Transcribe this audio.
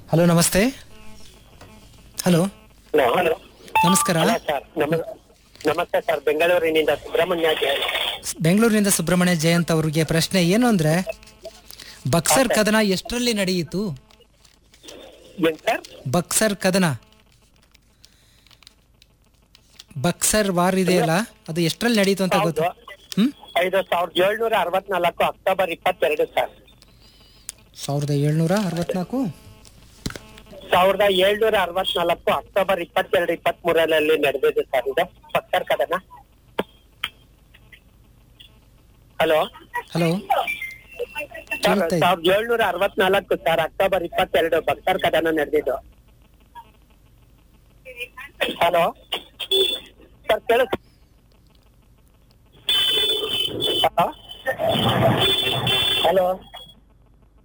Hello ನಮಸ್ತೆ hello hello hello ನಮಸ್ಕಾರ hello sir ನಮ ನಮಸ್ತೆ ಸರ್ ಬೆಂಗಳೂರಿನಿಂದ ಸುಬ್ರಹ್ಮಣ್ಯ ಜೈನ್ ಬೆಂಗಳೂರಿನಿಂದ ಸುಬ್ರಹ್ಮಣ್ಯ ಜಯಂತ್ ಅವರಿಗೆ ಪ್ರಶ್ನೆ ಏನು ಅಂದ್ರೆ ಬಕ್ಸರ್ ಕದನ ಎಷ್ಟರಲ್ಲಿ ನಡೆಯಿತು ಏನ್ ಸರ್ ಬಕ್ಸರ್ ಕದನ ಬಕ್ಸರ್ ವಾರ್ ಇದೆಯಲ್ಲ ಅದು ಎಷ್ಟರಲ್ಲಿ ನಡೆಯಿತು ಅಂತ ಗೊತ್ತು ಹೌದು. ಹ್ಮ್ ಐದು ಸಾವಿರದ ಏಳ್ನೂರ ಅರವತ್ನಾಲ್ಕು ಅಕ್ಟೋಬರ್ ಇಪ್ಪತ್ತೆರಡು ಸರ್ ಸಾವಿರದ ಏಳ್ನೂರ ಅರವತ್ನಾಲ್ಕು ಸಾವಿರದ ಏಳ್ನೂರ ಅರವತ್ನಾಲ್ಕು ಅಕ್ಟೋಬರ್ ಇಪ್ಪತ್ತೆರಡು ಇಪ್ಪತ್ತ್ ಮೂರರಲ್ಲಿ ನಡೆದಿದೆ ಸರ್ ಇದು ಬಕ್ಸರ್ ಕದನ ಹಲೋ ಹಲೋ ಸರ್ ಕೇಳ್ತಾ ಇದೆ. ಸಾವಿರದ ಏಳ್ನೂರ ಅರವತ್ನಾಲ್ಕು ಸರ್ ಅಕ್ಟೋಬರ್ ಇಪ್ಪತ್ತೆರಡು ಬಕ್ಸರ್ ಕದನ ನಡೆದಿದ್ದು ಹಲೋ ಸರ್ ಕೇಳಿಸ್ ಹಲೋ ಹಲೋ